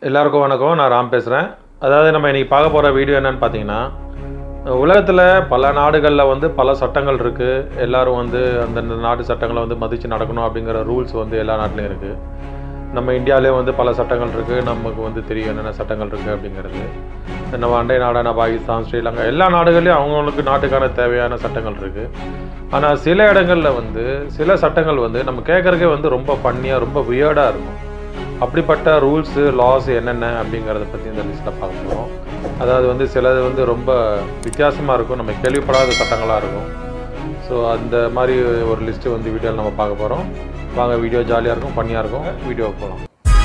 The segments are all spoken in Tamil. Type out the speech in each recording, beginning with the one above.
எல்லாருக்கும் வணக்கம் நான் ராம் பேசுகிறேன் அதாவது நம்ம இன்றைக்கி பார்க்க போகிற வீடியோ என்னன்னு பார்த்தீங்கன்னா உலகத்தில் பல நாடுகளில் வந்து பல சட்டங்கள் இருக்குது எல்லாரும் வந்து அந்தந்த நாட்டு சட்டங்களை வந்து மதித்து நடக்கணும் அப்படிங்கிற ரூல்ஸ் வந்து எல்லா நாட்டிலையும் இருக்குது நம்ம இந்தியாவிலே வந்து பல சட்டங்கள் இருக்குது நமக்கு வந்து தெரியும் என்னென்ன சட்டங்கள் இருக்குது அப்படிங்கிறது நம்ம அண்டை நாடான பாகிஸ்தான் ஸ்ரீலங்கா எல்லா நாடுகள்லையும் அவங்களுக்கு நாட்டுக்கான தேவையான சட்டங்கள் இருக்குது ஆனால் சில இடங்களில் வந்து சில சட்டங்கள் வந்து நம்ம கேட்குறக்கே வந்து ரொம்ப பண்ணியாக ரொம்ப வியர்டாக இருக்கும் அப்படிப்பட்ட ரூல்ஸு லாஸ் என்னென்ன அப்படிங்கிறத பற்றி இந்த லிஸ்ட்டில் பார்க்க போகிறோம் அதாவது வந்து சிலது வந்து ரொம்ப வித்தியாசமாக இருக்கும் நம்ம கேள்விப்படாத சட்டங்களாக இருக்கும் ஸோ அந்த மாதிரி ஒரு லிஸ்ட்டு வந்து வீடியோவில் நம்ம பார்க்க போகிறோம் வாங்க வீடியோ ஜாலியாக இருக்கும் ஃபன்னியாக இருக்கும் வீடியோவுக்கு போகலாம்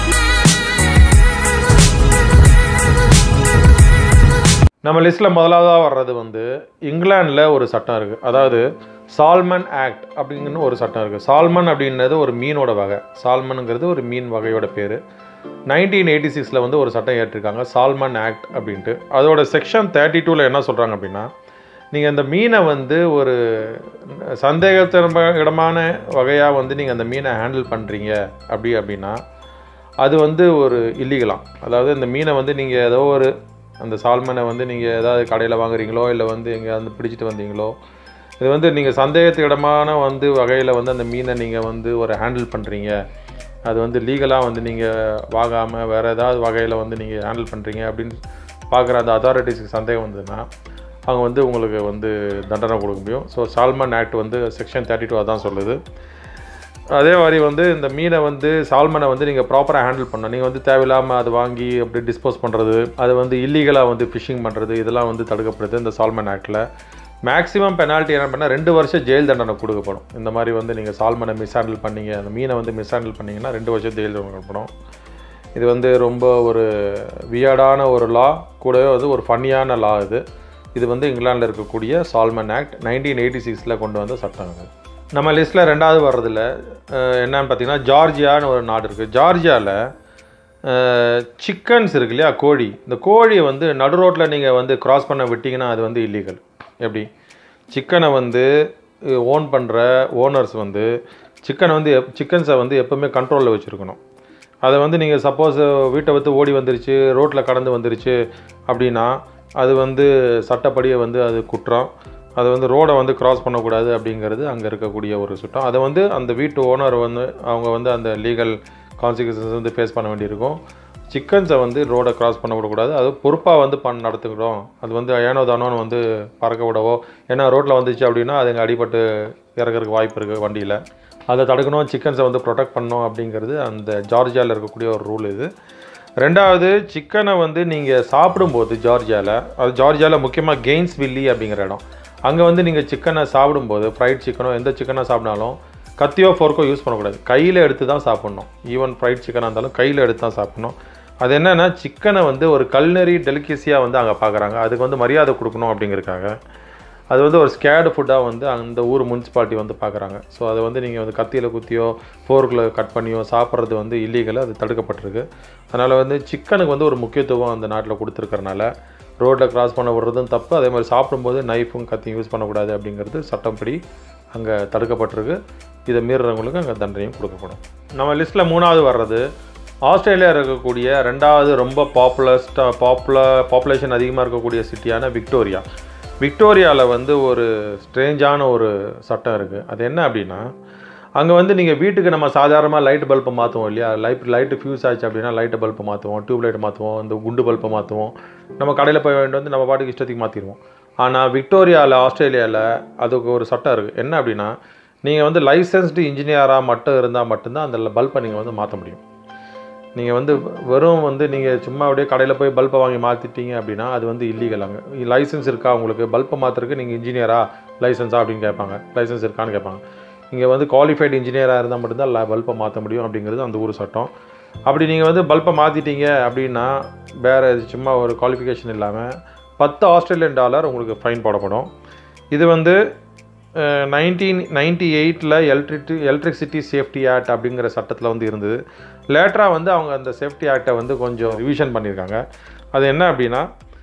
நம்ம லிஸ்ட்டில் முதலாவதாக வர்றது வந்து இங்கிலாண்டில் ஒரு சட்டம் இருக்குது அதாவது சால்மன் ஆக்ட் அப்படிங்கன்னு ஒரு சட்டம் இருக்குது சால்மன் அப்படின்றது ஒரு மீனோட வகை சால்மனுங்கிறது ஒரு மீன் வகையோட பேர் நைன்டீன் எயிட்டி சிக்ஸில் வந்து ஒரு சட்டம் ஏற்றிருக்காங்க சால்மன் ஆக்ட் அப்படின்ட்டு அதோட செக்ஷன் தேர்ட்டி டூவில் என்ன சொல்கிறாங்க அப்படின்னா நீங்கள் அந்த மீனை வந்து ஒரு சந்தேகத்தின இடமான வகையாக வந்து நீங்கள் அந்த மீனை ஹேண்டில் பண்ணுறீங்க அப்படி அப்படின்னா அது வந்து ஒரு இல்லீகலாம் அதாவது இந்த மீனை வந்து நீங்கள் ஏதோ ஒரு அந்த சால்மனை வந்து நீங்கள் ஏதாவது கடையில் வாங்குறீங்களோ இல்லை வந்து எங்கே வந்து பிடிச்சிட்டு வந்தீங்களோ இது வந்து நீங்கள் சந்தேகத்துக்கு இடமான வந்து வகையில் வந்து அந்த மீனை நீங்கள் வந்து ஒரு ஹேண்டில் பண்ணுறீங்க அது வந்து லீகலாக வந்து நீங்கள் வாங்காமல் வேறு ஏதாவது வகையில் வந்து நீங்கள் ஹேண்டில் பண்ணுறீங்க அப்படின்னு பார்க்குற அந்த அத்தாரிட்டிஸுக்கு சந்தேகம் வந்ததுன்னா அவங்க வந்து உங்களுக்கு வந்து தண்டனை கொடுக்க முடியும் ஸோ சால்மன் ஆக்ட் வந்து செக்ஷன் தேர்ட்டி டூ அதான் சொல்லுது அதே மாதிரி வந்து இந்த மீனை வந்து சால்மனை வந்து நீங்கள் ப்ராப்பராக ஹேண்டில் பண்ணணும் நீங்கள் வந்து தேவையில்லாமல் அது வாங்கி அப்படி டிஸ்போஸ் பண்ணுறது அது வந்து இல்லீகலாக வந்து ஃபிஷிங் பண்ணுறது இதெல்லாம் வந்து தடுக்கப்படுது இந்த சால்மன் ஆக்டில் மேக்ஸிமம் பெனால்ட்டி என்ன பண்ணால் ரெண்டு வருஷம் ஜெயில் தண்டனை கொடுக்கப்படும் இந்த மாதிரி வந்து நீங்கள் சால்மனை மிஸ் ஹேண்டில் பண்ணீங்க அந்த மீனை வந்து மிஸ் ஹேண்டில் பண்ணிங்கன்னா ரெண்டு வருஷம் ஜெயில் தண்டனை கொடுக்கப்படும் இது வந்து ரொம்ப ஒரு வியர்டான ஒரு லா கூடவே வந்து ஒரு ஃபன்னியான லா இது இது வந்து இங்கிலாண்டில் இருக்கக்கூடிய சால்மன் ஆக்ட் நைன்டீன் எயிட்டி சிக்ஸில் கொண்டு வந்த சட்டம் இது நம்ம லிஸ்ட்டில் ரெண்டாவது வர்றதில் என்னன்னு பார்த்தீங்கன்னா ஜார்ஜியான்னு ஒரு நாடு இருக்குது ஜார்ஜியாவில் சிக்கன்ஸ் இருக்கு இல்லையா கோழி இந்த கோழியை வந்து நடு ரோட்டில் நீங்கள் வந்து கிராஸ் பண்ண விட்டிங்கன்னா அது வந்து இல்லீகல் எப்படி சிக்கனை வந்து ஓன் பண்ணுற ஓனர்ஸ் வந்து சிக்கனை வந்து எப் சிக்கன்ஸை வந்து எப்போவுமே கண்ட்ரோலில் வச்சுருக்கணும் அதை வந்து நீங்கள் சப்போஸ் வீட்டை விட்டு ஓடி வந்துருச்சு ரோட்டில் கடந்து வந்துருச்சு அப்படின்னா அது வந்து சட்டப்படியை வந்து அது குற்றம் அது வந்து ரோடை வந்து கிராஸ் பண்ணக்கூடாது அப்படிங்கிறது அங்கே இருக்கக்கூடிய ஒரு சுட்டம் அதை வந்து அந்த வீட்டு ஓனர் வந்து அவங்க வந்து அந்த லீகல் கான்சிக்வன்சஸ் வந்து ஃபேஸ் பண்ண வேண்டியிருக்கும் சிக்கன்ஸை வந்து ரோடை கிராஸ் பண்ண விடக்கூடாது அது பொறுப்பாக வந்து பண்ண நடத்துக்கிறோம் அது வந்து ஏனோ தானோன்னு வந்து பறக்க விடவோ ஏன்னா ரோட்டில் வந்துச்சு அப்படின்னா அதுங்க அடிபட்டு இறக்கிறதுக்கு வாய்ப்பு இருக்குது வண்டியில் அதை தடுக்கணும் சிக்கன்ஸை வந்து ப்ரொடெக்ட் பண்ணணும் அப்படிங்கிறது அந்த ஜார்ஜியாவில் இருக்கக்கூடிய ஒரு ரூல் இது ரெண்டாவது சிக்கனை வந்து நீங்கள் சாப்பிடும்போது ஜார்ஜியாவில் அது ஜார்ஜியாவில் முக்கியமாக கெய்ன்ஸ் வில்லி அப்படிங்கிற இடம் அங்கே வந்து நீங்கள் சிக்கனை சாப்பிடும்போது ஃப்ரைட் சிக்கனோ எந்த சிக்கனை சாப்பிட்டாலும் கத்தியோ ஃபோர்க்கோ யூஸ் பண்ணக்கூடாது கையில் எடுத்து தான் சாப்பிட்ணும் ஈவன் ஃப்ரைட் சிக்கனாக இருந்தாலும் கையில் எடுத்து தான் சாப்பிட்ணும் அது என்னென்னா சிக்கனை வந்து ஒரு கல்னரி டெலிகேசியாக வந்து அங்கே பார்க்குறாங்க அதுக்கு வந்து மரியாதை கொடுக்கணும் அப்படிங்கிறக்காக அது வந்து ஒரு ஸ்கேடு ஃபுட்டாக வந்து அந்த ஊர் முனிசிபாலிட்டி வந்து பார்க்குறாங்க ஸோ அதை வந்து நீங்கள் வந்து கத்தியில் குத்தியோ ஃபோர்க்கில் கட் பண்ணியோ சாப்பிட்றது வந்து இல்லீகலாக அது தடுக்கப்பட்டிருக்கு அதனால் வந்து சிக்கனுக்கு வந்து ஒரு முக்கியத்துவம் அந்த நாட்டில் கொடுத்துருக்கறனால ரோட்டில் கிராஸ் பண்ண விடுறதும் தப்பு அதே மாதிரி சாப்பிடும்போது நைஃபும் கத்தியும் யூஸ் பண்ணக்கூடாது அப்படிங்கிறது சட்டப்படி அங்கே தடுக்கப்பட்டிருக்கு இதை மீறுறவங்களுக்கு அங்கே தண்டனையும் கொடுக்கப்படும் நம்ம லிஸ்ட்டில் மூணாவது வர்றது ஆஸ்திரேலியா இருக்கக்கூடிய ரெண்டாவது ரொம்ப பாப்புலஸ்டா பாப்புலர் பாப்புலேஷன் அதிகமாக இருக்கக்கூடிய சிட்டியான விக்டோரியா விக்டோரியாவில் வந்து ஒரு ஸ்ட்ரேஞ்சான ஒரு சட்டம் இருக்குது அது என்ன அப்படின்னா அங்கே வந்து நீங்கள் வீட்டுக்கு நம்ம சாதாரணமாக லைட் பல்பை மாற்றுவோம் இல்லையா லைட் லைட்டு ஃபியூஸ் ஆச்சு அப்படின்னா லைட்டு பல்பை மாற்றுவோம் டியூப் லைட் மாற்றுவோம் இந்த குண்டு பல்பை மாற்றுவோம் நம்ம கடையில் போய் வேண்டிட்டு வந்து நம்ம பாட்டுக்கு இஷ்டத்துக்கு மாற்றிடுவோம் ஆனால் விக்டோரியாவில் ஆஸ்திரேலியாவில் அதுக்கு ஒரு சட்டம் இருக்குது என்ன அப்படின்னா நீங்கள் வந்து லைசன்ஸ்டு இன்ஜினியராக மட்டும் இருந்தால் மட்டும்தான் அந்த பல்பை நீங்கள் வந்து மாற்ற முடியும் நீங்கள் வந்து வெறும் வந்து நீங்கள் சும்மா அப்படியே கடையில் போய் பல்பை வாங்கி மாற்றிட்டீங்க அப்படின்னா அது வந்து இல்லீகல் அங்கே லைசன்ஸ் இருக்கா உங்களுக்கு பல்பை மாற்றுறதுக்கு நீங்கள் இன்ஜினியரா லைசன்ஸா அப்படின்னு கேட்பாங்க லைசன்ஸ் இருக்கான்னு கேட்பாங்க இங்கே வந்து குவாலிஃபைடு இன்ஜினியராக இருந்தால் மட்டும்தான் பல்பை மாற்ற முடியும் அப்படிங்கிறது அந்த ஊர் சட்டம் அப்படி நீங்கள் வந்து பல்பை மாற்றிட்டீங்க அப்படின்னா வேறு சும்மா ஒரு குவாலிஃபிகேஷன் இல்லாமல் பத்து ஆஸ்திரேலியன் டாலர் உங்களுக்கு ஃபைன் போடப்படும் இது வந்து நைன்டீன் நைன்டி எயிட்டில் எலக்ட்ரிக் எலக்ட்ரிசிட்டி சேஃப்டி ஆக்ட் அப்படிங்கிற சட்டத்தில் வந்து இருந்தது லேட்டராக வந்து அவங்க அந்த சேஃப்டி ஆக்டை வந்து கொஞ்சம் ரிவிஷன் பண்ணியிருக்காங்க அது என்ன அப்படின்னா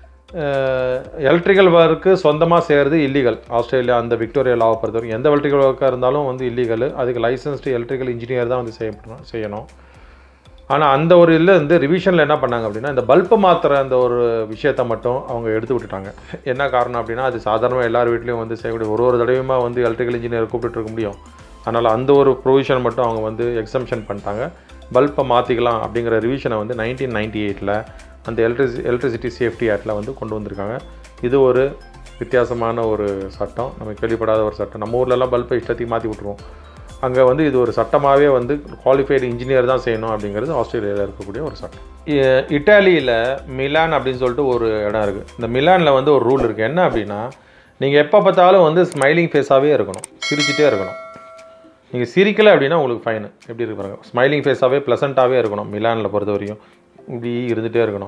எலக்ட்ரிக்கல் ஒர்க்கு சொந்தமாக செய்கிறது இல்லீகல் ஆஸ்திரேலியா அந்த விக்டோரியா லாவை பொறுத்த வரைக்கும் எந்த எலக்ட்ரிக்கல் ஒர்க்காக இருந்தாலும் வந்து இல்லீகல் அதுக்கு லைசன்ஸ்டு எலக்ட்ரிக்கல் இன்ஜினியர் தான் வந்து செய்யப்படணும் செய்யணும் ஆனால் அந்த ஒரு இதில் வந்து ரிவிஷனில் என்ன பண்ணாங்க அப்படின்னா இந்த பல்பை மாற்றுற அந்த ஒரு விஷயத்த மட்டும் அவங்க எடுத்து விட்டுட்டாங்க என்ன காரணம் அப்படின்னா அது சாதாரணமாக எல்லார் வீட்லேயும் வந்து செய்யக்கூடிய ஒரு ஒரு தடவையுமா வந்து எலக்ட்ரிக்கல் இன்ஜினியர் கூப்பிட்டு இருக்க முடியும் அதனால் அந்த ஒரு ப்ரொவிஷன் மட்டும் அவங்க வந்து எக்ஸம்ஷன் பண்ணிட்டாங்க பல்பை மாற்றிக்கலாம் அப்படிங்கிற ரிவிஷனை வந்து நைன்டீன் நைன்டி எயிட்டில் அந்த எலக்ட்ரிசி எலக்ட்ரிசிட்டி சேஃப்டி ஆக்டில் வந்து கொண்டு வந்திருக்காங்க இது ஒரு வித்தியாசமான ஒரு சட்டம் நம்ம கேள்விப்படாத ஒரு சட்டம் நம்ம ஊர்லலாம் பல்பை இஷ்டத்துக்கு மாற்றி விட்ருவோம் அங்கே வந்து இது ஒரு சட்டமாகவே வந்து குவாலிஃபைடு இன்ஜினியர் தான் செய்யணும் அப்படிங்கிறது ஆஸ்திரேலியாவில் இருக்கக்கூடிய ஒரு சட்டம் இ- இட்டாலியில் மிலான் அப்படின்னு சொல்லிட்டு ஒரு இடம் இருக்குது இந்த மிலானில் வந்து ஒரு ரூல் இருக்குது என்ன அப்படின்னா நீங்கள் எப்போ பார்த்தாலும் வந்து ஸ்மைலிங் ஃபேஸாகவே இருக்கணும் சிரிச்சிட்டே இருக்கணும் நீங்கள் சிரிக்கலை அப்படின்னா உங்களுக்கு ஃபைனு எப்படி இருக்கு பாருங்க ஸ்மைலிங் ஃபேஸாகவே ப்ளசண்ட்டாகவே இருக்கணும் மிலானில் பொறுத்த வரையும் இப்படி இருந்துகிட்டே இருக்கணும்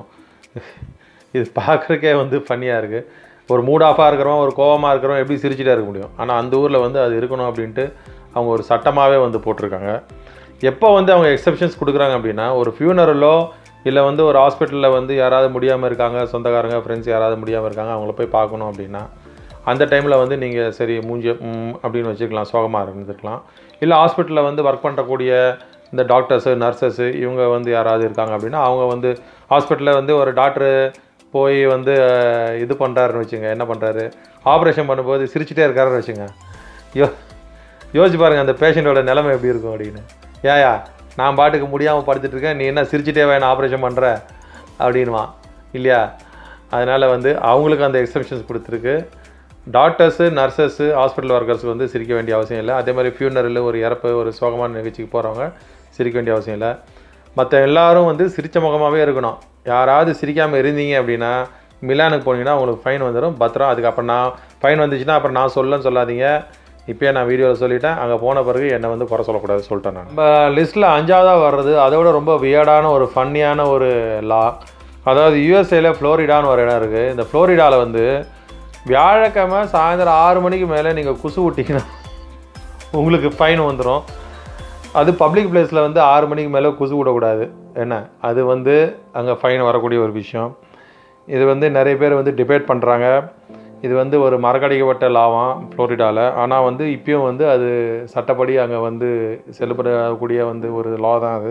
இது பார்க்குறக்கே வந்து ஃபன்னியாக இருக்குது ஒரு மூட் ஆஃபாக இருக்கிறவன் ஒரு கோவமாக இருக்கிறவன் எப்படி சிரிச்சிட்டே இருக்க முடியும் ஆனால் அந்த ஊரில் வந்து அது இருக்கணும் அப்படின்ட்டு அவங்க ஒரு சட்டமாகவே வந்து போட்டிருக்காங்க எப்போ வந்து அவங்க எக்ஸப்ஷன்ஸ் கொடுக்குறாங்க அப்படின்னா ஒரு ஃபியூனரலோ இல்லை வந்து ஒரு ஹாஸ்பிட்டலில் வந்து யாராவது முடியாமல் இருக்காங்க சொந்தக்காரங்க ஃப்ரெண்ட்ஸ் யாராவது முடியாமல் இருக்காங்க அவங்கள போய் பார்க்கணும் அப்படின்னா அந்த டைமில் வந்து நீங்கள் சரி மூஞ்சி ம், அப்படின்னு வச்சுக்கலாம் சோகமாக இருந்துருக்கலாம் இல்லை ஹாஸ்பிட்டலில் வந்து ஒர்க் பண்ணக்கூடிய இந்த டாக்டர்ஸு நர்சஸ்ஸு இவங்க வந்து யாராவது இருக்காங்க அப்படின்னா அவங்க வந்து ஹாஸ்பிட்டலில் வந்து ஒரு டாக்டரு போய் வந்து அஹ், இது பண்ணுறாருன்னு வச்சுங்க என்ன பண்ணுறாரு ஆப்ரேஷன் பண்ணும்போது சிரிச்சிட்டே இருக்காருன்னு வச்சுங்க யோ யோசிச்சு பாருங்கள் அந்த பேஷண்ட்டோட நிலைமை எப்படி இருக்கும் அப்படின்னு ஏயா நான் பாட்டுக்கு முடியாமல் படுத்துட்டு இருக்கேன் நீ என்ன சிரிச்சிட்டே வேணும் ஆப்ரேஷன் பண்ணுற அப்படின்வான் இல்லையா அதனால் வந்து அவங்களுக்கு அந்த எக்ஸப்ஷன்ஸ் கொடுத்துருக்கு டாக்டர்ஸு நர்சஸ்ஸு ஹாஸ்பிட்டல் ஒர்க்கர்ஸுக்கு வந்து சிரிக்க வேண்டிய அவசியம் இல்லை அதே மாதிரி ஃபியூனரில் ஒரு இறப்பு ஒரு சோகமான நிகழ்ச்சிக்கு போகிறவங்க சிரிக்க வேண்டிய அவசியம் இல்லை மற்ற எல்லாரும் வந்து சிரிச்ச முகமாகவே இருக்கணும் யாராவது சிரிக்காமல் இருந்தீங்க அப்படின்னா மிலானுக்கு போனீங்கன்னா உங்களுக்கு ஃபைன் வந்துடும் பத்திரம் அதுக்கப்புறம் நான் ஃபைன் வந்துச்சுன்னா அப்புறம் நான் சொல்லன்னு சொல்லாதீங்க இப்போயே நான் வீடியோவில் சொல்லிட்டேன் அங்கே போன பிறகு என்னை வந்து குறை சொல்லக்கூடாது சொல்லிட்டேன் நான் நம்ம லிஸ்ட்டில் அஞ்சாவதாக வர்றது அதை விட ரொம்ப வியர்டான ஒரு ஃபன்னியான ஒரு லா அதாவது யூஎஸ்ஏல ஃப்ளோரிடான்னு ஒரு இடம் இருக்குது இந்த ஃப்ளோரிடாவில் வந்து வியாழக்கிழமை சாயந்தரம் ஆறு மணிக்கு மேலே நீங்கள் குசு விட்டிங்கன்னா உங்களுக்கு ஃபைன் வந்துடும் அது பப்ளிக் பிளேஸில் வந்து ஆறு மணிக்கு மேலே குசு விடக்கூடாது என்ன அது வந்து அங்கே ஃபைன் வரக்கூடிய ஒரு விஷயம் இது வந்து நிறைய பேர் வந்து டிபேட் பண்ணுறாங்க இது வந்து ஒரு மறக்கடிக்கப்பட்ட லாவாம் ஃப்ளோரிடாவில் ஆனால் வந்து இப்பயும் வந்து அது சட்டப்படி அங்கே வந்து செல்லுபடக்கூடிய வந்து ஒரு லா தான் அது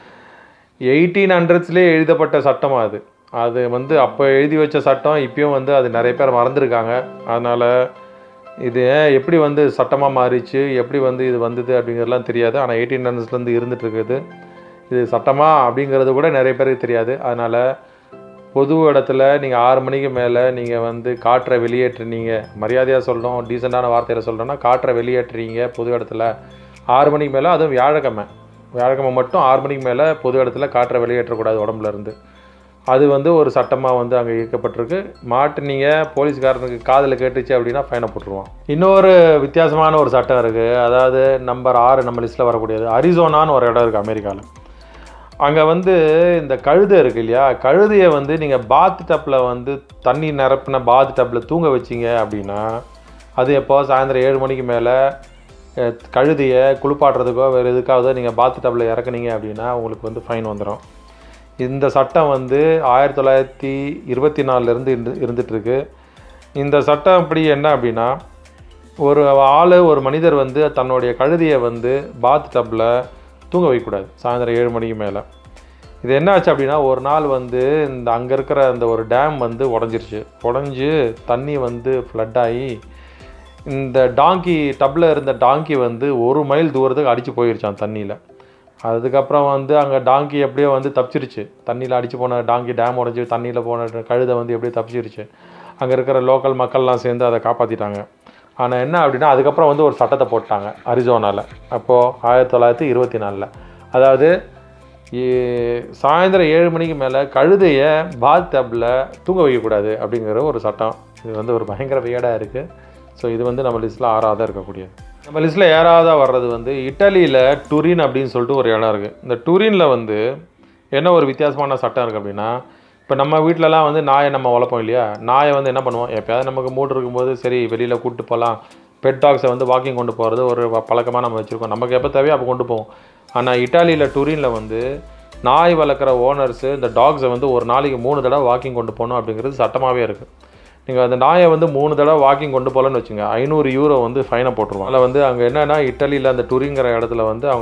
எயிட்டீன் ஹண்ட்ரட்ஸ்லேயே எழுதப்பட்ட சட்டம் அது அது வந்து அப்போ எழுதி வச்ச சட்டம் இப்பயும் வந்து அது நிறைய பேர் மறந்துருக்காங்க அதனால் இது ஏன் எப்படி வந்து சட்டமாக மாறிச்சு எப்படி வந்து இது வந்தது அப்படிங்கிறதுலாம் தெரியாது ஆனால் எயிட்டீன் ஹண்ட்ரட்ஸ்லேருந்து இருந்துட்டு இருக்குது இது சட்டமா அப்படிங்கிறது கூட நிறைய பேருக்கு தெரியாது அதனால் பொது இடத்துல நீங்கள் ஆறு மணிக்கு மேலே நீங்கள் வந்து காற்றை வெளியேற்றுனீங்க மரியாதையாக சொல்கிறோம் டீசெண்டான வார்த்தையில் சொல்கிறோன்னா காற்றை வெளியேற்றுறீங்க பொது இடத்துல ஆறு மணிக்கு மேலே அதுவும் வியாழக்கிழமை வியாழக்கிழமை மட்டும் ஆறு மணிக்கு மேலே பொது இடத்துல காற்றை வெளியேற்றக்கூடாது உடம்புல இருந்து அது வந்து ஒரு சட்டமாக வந்து அங்கே ஈர்க்கப்பட்டிருக்கு மாட்டுனீங்க போலீஸ்காரனுக்கு காதில் கேட்டுச்சு அப்படின்னா ஃபைனை போட்டுருவான் இன்னொரு வித்தியாசமான ஒரு சட்டம் இருக்குது அதாவது நம்பர் ஆறு நம்ம லிஸ்ட்டில் வரக்கூடியது அரிசோனான்னு ஒரு இடம் இருக்குது அமெரிக்காவில் அங்கே வந்து இந்த கழுதை இருக்கு இல்லையா கழுதையை வந்து நீங்கள் பாத் டப்பில் வந்து தண்ணி நிரப்பின பாத் டப்பில் தூங்க வச்சீங்க அப்படின்னா அது எப்போ சாயந்தரம் ஏழு மணிக்கு மேலே கழுதையை குளிப்பாட்டுறதுக்கோ வேறு எதுக்காவதோ நீங்கள் பாத் டப்பில் இறக்குனீங்க அப்படின்னா உங்களுக்கு வந்து ஃபைன் வந்துடும் இந்த சட்டம் வந்து ஆயிரத்தி தொள்ளாயிரத்தி இருபத்தி நாலுலேருந்து இருந்து இருந்துகிட்ருக்கு இந்த சட்டம் அப்படி என்ன அப்படின்னா ஒரு ஆள் ஒரு மனிதர் வந்து தன்னுடைய கழுதியை வந்து பாத் டப்பில் தூங்க வைக்கக்கூடாது சாயந்தரம் ஏழு மணிக்கு மேலே இது என்ன ஆச்சு அப்படின்னா ஒரு நாள் வந்து இந்த அங்கே இருக்கிற அந்த ஒரு டேம் வந்து உடஞ்சிருச்சு உடஞ்சி தண்ணி வந்து ஃப்ளட் ஆகி இந்த டாங்கி டப்பில் இருந்த டாங்கி வந்து ஒரு மைல் தூரத்துக்கு அடித்து போயிருச்சான் தண்ணியில் அதுக்கப்புறம் வந்து அங்கே டாங்கி எப்படியோ வந்து தப்பிச்சிருச்சு தண்ணியில் அடித்து போன டாங்கி டேம் உடஞ்சி தண்ணியில் போன கழுதை வந்து எப்படியோ தப்பிச்சிருச்சு அங்கே இருக்கிற லோக்கல் மக்கள்லாம் சேர்ந்து அதை காப்பாற்றிட்டாங்க ஆனால் என்ன அப்படின்னா அதுக்கப்புறம் வந்து ஒரு சட்டத்தை போட்டாங்க அரிசோனாவில் அப்போது ஆயிரத்தி தொள்ளாயிரத்தி இருபத்தி நாலில் அதாவது ஏ- சாயந்தரம் ஏழு மணிக்கு மேலே கழுதையை பாத் டப்பில் தூங்க வைக்கக்கூடாது அப்படிங்கிற ஒரு சட்டம் இது வந்து ஒரு பயங்கர வியடாக இருக்குது ஸோ இது வந்து நம்ம லிஸ்ட்டில் ஆறாவதாக இருக்கக்கூடியது நம்ம லிஸ்ட்டில் ஏறாவதாக வர்றது வந்து இட்டலியில் டுரின் அப்படின்னு சொல்லிட்டு ஒரு இடம் இருக்குது இந்த டுரினில் வந்து என்ன ஒரு வித்தியாசமான சட்டம் இருக்குது அப்படின்னா இப்போ நம்ம வீட்டிலலாம் வந்து நாயை நம்ம வளர்ப்போம் இல்லையா நாயை வந்து என்ன பண்ணுவோம் எப்போயாவது நமக்கு மூடு இருக்கும்போது சரி வெளியில் கூப்பிட்டு போகலாம் பெட் டாக்ஸை வந்து வாக்கிங் கொண்டு போகிறது ஒரு பழக்கமாக நம்ம வச்சுருக்கோம் நமக்கு எப்போ தேவையோ அப்போ கொண்டு போவோம் ஆனால் இட்டாலியில் டூரினில் வந்து நாய் வளர்க்குற ஓனர்ஸு இந்த டாக்ஸை வந்து ஒரு நாளைக்கு மூணு தடவை வாக்கிங் கொண்டு போகணும் அப்படிங்கிறது சட்டமாகவே இருக்குது நீங்கள் அந்த நாயை வந்து மூணு தடவை வாக்கிங் கொண்டு போகலன்னு வச்சுங்க ஐநூறு யூரோ வந்து ஃபைனை போட்டுருவோம் அதில் வந்து அங்கே என்னென்னா இட்டலியில் அந்த டூரிங்கிற இடத்துல வந்து அவங்க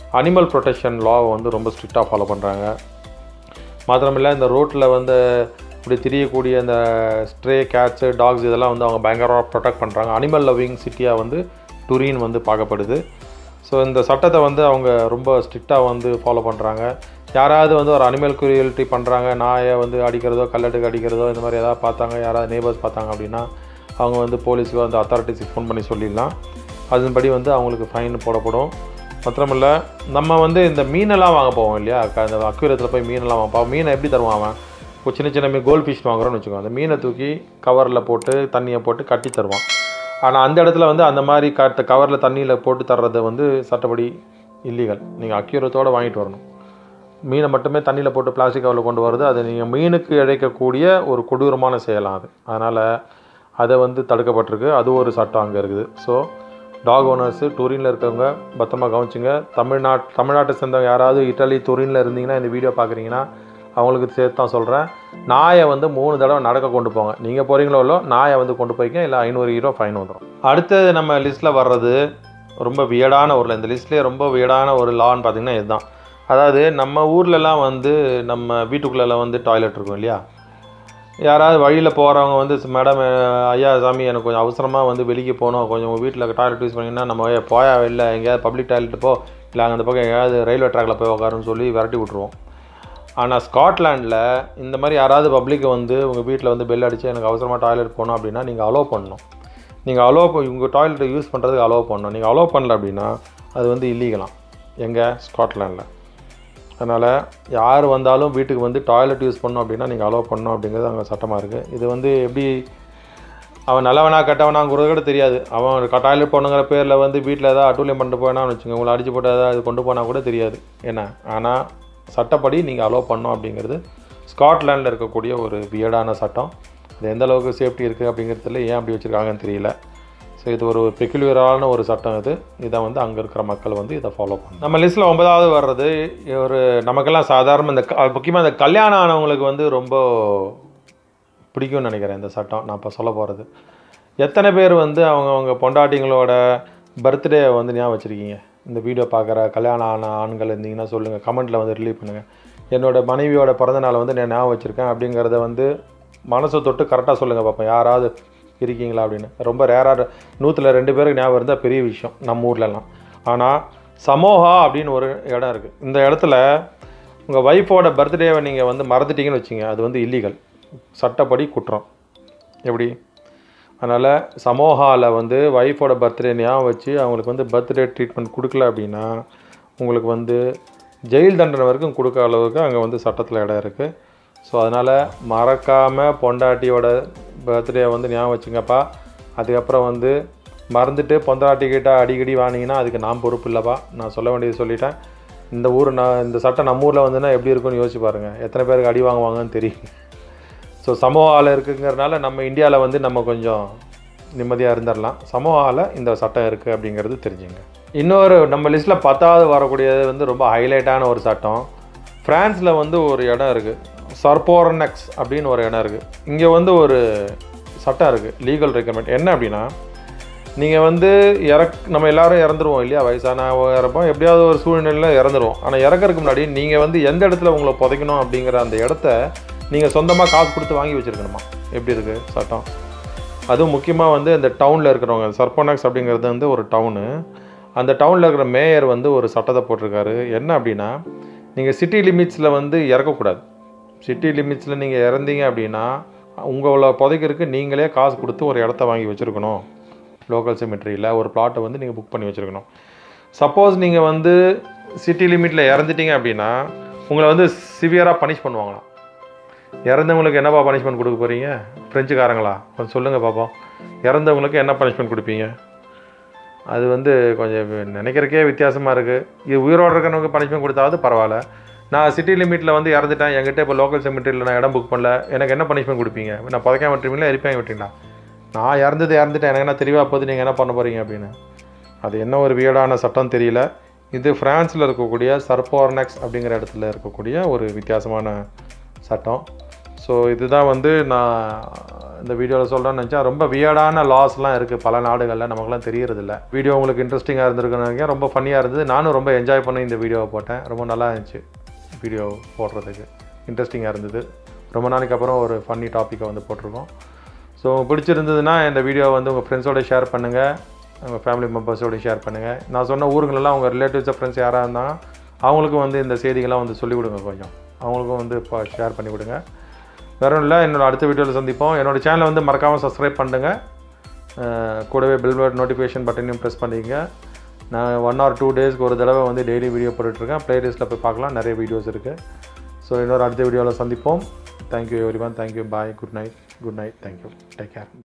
அனிமல் ப்ரொடெக்ஷன் லாவை வந்து ரொம்ப ஸ்ட்ரிக்டாக ஃபாலோ பண்ணுறாங்க மாத்திரமில்லை இந்த ரோட்டில் வந்து இப்படி திரியக்கூடிய இந்த ஸ்ட்ரே கேட்ஸு டாக்ஸ் இதெல்லாம் வந்து அவங்க பயங்கரமாக ப்ரொடெக்ட் பண்ணுறாங்க அனிமல் லவ்விங் சிட்டியாக வந்து டூரின் வந்து பார்க்கப்படுது ஸோ இந்த சட்டத்தை வந்து அவங்க ரொம்ப ஸ்ட்ரிக்டாக வந்து ஃபாலோ பண்ணுறாங்க யாராவது வந்து ஒரு அனிமல் குரியல்ட்டி பண்ணுறாங்க நாயை வந்து அடிக்கிறதோ கல்லட்டுக்கு அடிக்கிறதோ இந்த மாதிரி ஏதாவது பார்த்தாங்க யாராவது நேபர்ஸ் பார்த்தாங்க அப்படின்னா அவங்க வந்து போலீஸுக்கு வந்து அத்தாரிட்டிஸுக்கு ஃபோன் பண்ணி சொல்லிடலாம் அதன்படி வந்து அவங்களுக்கு ஃபைன் போடப்படும் மாத்திரமில்ல நம்ம வந்து இந்த மீனெல்லாம் வாங்க போவோம் இல்லையா க- இந்த அக்யூரத்தில் போய் மீனெல்லாம் வாங்க மீனை எப்படி தருவான் அவன் இப்போ சின்ன சின்ன மீன் கோல்ட் ஃபிஷ் வாங்குறோம்னு வச்சுக்கோங்க அந்த மீனை தூக்கி கவரில் போட்டு தண்ணியை போட்டு கட்டி தருவான் ஆனால் அந்த இடத்துல வந்து அந்த மாதிரி கட்ட கவரில் தண்ணியில் போட்டு தர்றது வந்து சட்டப்படி இல்லீகல் நீங்கள் அக்யூரத்தோடு வாங்கிட்டு வரணும் மீனை மட்டுமே தண்ணியில் போட்டு பிளாஸ்டிக் கவரில் கொண்டு வருது அது நீங்கள் மீனுக்கு இழைக்கக்கூடிய ஒரு கொடூரமான செயலாம் அது அதனால் அதை வந்து தடுக்கப்பட்டிருக்கு அது ஒரு சட்டம் அங்கே இருக்குது ஸோ டாக் ஓனர்ஸு டூரினில் இருக்கவங்க பத்திரமா கவனிச்சுங்க தமிழ்நாட் தமிழ்நாட்டை சேர்ந்தவங்க யாராவது இட்டலி டூரினில் இருந்தீங்கன்னா இந்த வீடியோ பார்க்குறீங்கன்னா அவங்களுக்கு சேர்த்து தான் சொல்கிறேன் நாயை வந்து மூணு தடவை நடக்க கொண்டு போங்க நீங்கள் போகிறீங்களோ இல்லோ நாயை வந்து கொண்டு போய்க்க இல்லை ஐநூறு ஹீரோ ஃபைன் வந்துடும் அடுத்தது நம்ம லிஸ்ட்டில் வர்றது ரொம்ப வியடான ஒரு இந்த லிஸ்ட்லேயே ரொம்ப வியடான ஒரு லான்னு பார்த்தீங்கன்னா இதுதான் அதாவது நம்ம ஊர்லலாம் வந்து நம்ம வீட்டுக்குள்ளெல்லாம் வந்து டாய்லெட் இருக்கும் இல்லையா யாராவது வழியில் போகிறவங்க வந்து மேடம் ஐயா சாமி எனக்கு கொஞ்சம் அவசரமாக வந்து வெளியே போகணும் கொஞ்சம் உங்கள் வீட்டில் டாய்லெட் யூஸ் பண்ணிங்கன்னா நம்ம "ஏய், போயா இல்லை எங்கேயாவது பப்ளிக் டாய்லெட் போ இல்லை அந்த பக்கம் எங்கேயாவது ரயில்வே ட்ராக்கில் போய் உட்காருன்னு சொல்லி விரட்டி விட்ருவோம் ஆனால் ஸ்காட்லாண்டில் இந்த மாதிரி யாராவது பப்ளிக்கை வந்து உங்கள் வீட்டில் வந்து பெல் அடித்து எனக்கு அவசரமாக டாய்லெட் போகணும் அப்படின்னா நீங்கள் அலோவ் பண்ணணும் நீங்கள் அலோவ் உங்கள் டாய்லெட்டை யூஸ் பண்ணுறதுக்கு அலோவ் பண்ணணும் நீங்கள் அலோவ் பண்ணல அப்படின்னா அது வந்து இல்லீகலாம் எங்கே ஸ்காட்லாண்டில் அதனால் யார் வந்தாலும் வீட்டுக்கு வந்து டாய்லெட் யூஸ் பண்ணணும் அப்படின்னா நீங்கள் அலோவ் பண்ணணும் அப்படிங்கிறது அங்கே சட்டமாக இருக்குது இது வந்து எப்படி அவன் நல்லவனா கெட்டவனாங்கிறது கூட தெரியாது அவன் டாய்லெட் போகணுங்கிற பேரில் வந்து வீட்டில் ஏதாவது அட்டூழியம் பண்ணிட்டு போனான்னு வச்சுக்கோங்க உங்களை அடிச்சு போட்டு ஏதாவது கொண்டு போனால் கூட தெரியாது என்ன ஆனால் சட்டப்படி நீங்கள் அலோவ் பண்ணணும் அப்படிங்கிறது ஸ்காட்லாண்டில் இருக்கக்கூடிய ஒரு வியர்டான சட்டம் இது எந்த அளவுக்கு சேஃப்டி இருக்குது அப்படிங்கிறதுல ஏன் அப்படி வச்சுருக்காங்கன்னு தெரியல ஸோ இது ஒரு பெக்குலியரான ஒரு சட்டம் இது இதை வந்து அங்கே இருக்கிற மக்கள் வந்து இதை ஃபாலோ பண்ணணும் நம்ம லிஸ்ட்டில் ஒன்பதாவது வர்றது ஒரு நமக்கெல்லாம் சாதாரண இந்த முக்கியமாக இந்த கல்யாணம் ஆனவங்களுக்கு வந்து ரொம்ப பிடிக்கும்னு நினைக்கிறேன் இந்த சட்டம் நான் இப்போ சொல்ல போகிறது எத்தனை பேர் வந்து அவங்க அவங்க பொண்டாட்டிங்களோட பர்த்டே வந்து ஞாபகம் வச்சுருக்கீங்க இந்த வீடியோ பார்க்குற கல்யாணம் ஆன ஆண்கள் இருந்தீங்கன்னா சொல்லுங்கள் கமெண்ட்டில் வந்து ரிலீவ் பண்ணுங்கள் என்னோட மனைவியோட பிறந்த நாளை வந்து நான் ஞாபகம் வச்சுருக்கேன் அப்படிங்கிறத வந்து மனசை தொட்டு கரெக்டாக சொல்லுங்கள் பார்ப்போம் யாராவது இருக்கீங்களா அப்படின்னு ரொம்ப ரேராக நூற்றில் ரெண்டு பேருக்கு ஞாபகம் இருந்தால் பெரிய விஷயம் நம்ம ஊர்லலாம் ஆனால் சமோகா அப்படின்னு ஒரு இடம் இருக்குது இந்த இடத்துல உங்கள் ஒய்ஃபோட பர்த்டேவை நீங்கள் வந்து மறந்துட்டீங்கன்னு வச்சுங்க அது வந்து இல்லீகல் சட்டப்படி குற்றம் எப்படி அதனால் சமோகாவில் வந்து ஒய்ஃபோட பர்த்டே ஞாபகம் வச்சு அவங்களுக்கு வந்து பர்த்டே ட்ரீட்மெண்ட் கொடுக்கல அப்படின்னா உங்களுக்கு வந்து ஜெயில் தண்டனை வரைக்கும் கொடுக்க அளவுக்கு அங்கே வந்து சட்டத்தில் இடம் இருக்குது ஸோ அதனால் மறக்காமல் பொண்டாட்டியோட பர்த்டே வந்து ஞாபகம் வச்சுங்கப்பா அதுக்கப்புறம் வந்து மறந்துட்டு பொண்டாட்டிக்கிட்ட அடிக்கடி வாங்கினீங்கன்னா அதுக்கு நான் பொறுப்பு இல்லைப்பா நான் சொல்ல வேண்டியது சொல்லிட்டேன் இந்த ஊர் நான் இந்த சட்டம் நம்ம ஊரில் வந்துன்னா எப்படி இருக்கும்னு யோசிச்சு பாருங்கள் எத்தனை பேருக்கு அடி வாங்குவாங்கன்னு தெரியும் ஸோ சமூகாவில் இருக்குங்கிறனால நம்ம இந்தியாவில் வந்து நம்ம கொஞ்சம் நிம்மதியாக இருந்துடலாம் சமூகாவில் இந்த சட்டம் இருக்குது அப்படிங்கிறது தெரிஞ்சுங்க இன்னொரு நம்ம லிஸ்ட்டில் பத்தாவது வரக்கூடியது வந்து ரொம்ப ஹைலைட்டான ஒரு சட்டம் ஃப்ரான்ஸில் வந்து ஒரு இடம் இருக்குது சர்போரனெக்ஸ் அப்படின்னு ஒரு இடம் இருக்குது இங்கே வந்து ஒரு சட்டம் இருக்குது லீகல் ரெக்கமெண்ட் என்ன அப்படின்னா நீங்கள் வந்து இறக் நம்ம எல்லாரும் இறந்துருவோம் இல்லையா வயசான இறப்போம் எப்படியாவது ஒரு சூழ்நிலையில் இறந்துருவோம் ஆனால் இறக்கறதுக்கு முன்னாடி நீங்கள் வந்து எந்த இடத்துல உங்களை புதைக்கணும் அப்படிங்கிற அந்த இடத்த நீங்கள் சொந்தமாக காசு கொடுத்து வாங்கி வச்சுருக்கணுமா எப்படி இருக்குது சட்டம் அதுவும் முக்கியமாக வந்து இந்த டவுனில் இருக்கிறவங்க சர்போனாக்ஸ் அப்படிங்கிறது வந்து ஒரு டவுனு அந்த டவுனில் இருக்கிற மேயர் வந்து ஒரு சட்டத்தை போட்டிருக்காரு என்ன அப்படின்னா நீங்கள் சிட்டி லிமிட்ஸில் வந்து இறக்கக்கூடாது சிட்டி லிமிட்ஸில் நீங்கள் இறந்தீங்க அப்படின்னா உங்களை புதைக்கிறதுக்கு நீங்களே காசு கொடுத்து ஒரு இடத்த வாங்கி வச்சுருக்கணும் லோக்கல் செமிட்ரியில் ஒரு பிளாட்டை வந்து நீங்கள் புக் பண்ணி வச்சுருக்கணும் சப்போஸ் நீங்கள் வந்து சிட்டி லிமிட்டில் இறந்துட்டீங்க அப்படின்னா உங்களை வந்து சிவியராக பனிஷ் பண்ணுவாங்களாம் இறந்தவங்களுக்கு என்னப்பா பனிஷ்மெண்ட் கொடுக்க போகிறீங்க ஃப்ரெஞ்சுக்காரங்களா கொஞ்சம் சொல்லுங்கள் பார்ப்போம் இறந்தவங்களுக்கு என்ன பனிஷ்மெண்ட் கொடுப்பீங்க அது வந்து கொஞ்சம் நினைக்கிறக்கே வித்தியாசமாக இருக்குது இது உயிரோடு இருக்கிறவங்க பனிஷ்மெண்ட் கொடுத்தாவது பரவாயில்ல நான் சிட்டி லிமிட்டில் வந்து இறந்துட்டேன் என்கிட்ட இப்போ லோக்கல் செமிட்ரியில் நான் இடம் புக் பண்ணல எனக்கு என்ன பனிஷ்மெண்ட் கொடுப்பீங்க நான் புதைக்காம விட்டுருவீங்களா எரிப்பாங்க விட்டீங்களா நான் இறந்தது இறந்துட்டேன் எனக்கு என்ன தெரியவா போது நீங்கள் என்ன பண்ண போகிறீங்க அப்படின்னு அது என்ன ஒரு வியடான சட்டம் தெரியல இது ஃப்ரான்ஸில் இருக்கக்கூடிய சர்போர்னெக்ஸ் அப்படிங்கிற இடத்துல இருக்கக்கூடிய ஒரு வித்தியாசமான சட்டம் ஸோ இதுதான் வந்து நான் இந்த வீடியோவில் சொல்கிறேன்னு நினச்சா ரொம்ப வியர்டான லாஸ்லாம் இருக்குது பல நாடுகளில் நமக்குலாம் தெரியறதில்ல வீடியோ உங்களுக்கு இன்ட்ரெஸ்டிங்காக இருந்திருக்குன்னு நினைக்கிறேன் ரொம்ப ஃபன்னியாக இருந்தது நானும் ரொம்ப என்ஜாய் பண்ணி இந்த வீடியோவை போட்டேன் ரொம்ப நல்லா இருந்துச்சு வீடியோ போடுறதுக்கு இன்ட்ரெஸ்டிங்காக இருந்தது ரொம்ப நாளைக்கு அப்புறம் ஒரு ஃபன்னி டாப்பிக்கை வந்து போட்டிருக்கோம் ஸோ பிடிச்சிருந்ததுன்னா இந்த வீடியோ வந்து உங்கள் ஃப்ரெண்ட்ஸோட ஷேர் பண்ணுங்கள் உங்கள் ஃபேமிலி மெம்பர்ஸோட ஷேர் பண்ணுங்கள் நான் சொன்ன ஊருங்களெல்லாம் உங்கள் ரிலேட்டிவ்ஸ் ஃப்ரெண்ட்ஸ் யாராக இருந்தாங்க அவங்களுக்கும் வந்து இந்த செய்திகள்லாம் வந்து சொல்லிக் கொடுங்க கொஞ்சம் அவங்களுக்கும் வந்து இப்போ ஷேர் பண்ணி கொடுங்க வேற ஒன்றும் இல்லை என்னோட அடுத்த வீடியோவில் சந்திப்போம் என்னோட சேனலை வந்து மறக்காமல் சப்ஸ்கிரைப் பண்ணுங்க அஹ் கூடவே பில் நோட்டிஃபிகேஷன் பட்டனையும் ப்ரெஸ் பண்ணிக்கங்க நான் ஒன் ஆர் டூ டேஸ்க்கு ஒரு தடவை வந்து டெய்லி வீடியோ போட்டுட்ருக்கேன் ப்ளேலிஸ்ட்டில் போய் பார்க்கலாம் நிறைய வீடியோஸ் இருக்குது ஸோ இன்னொரு அடுத்த வீடியோவில் சந்திப்போம் thank you everyone thank you bye good night good night thank you take care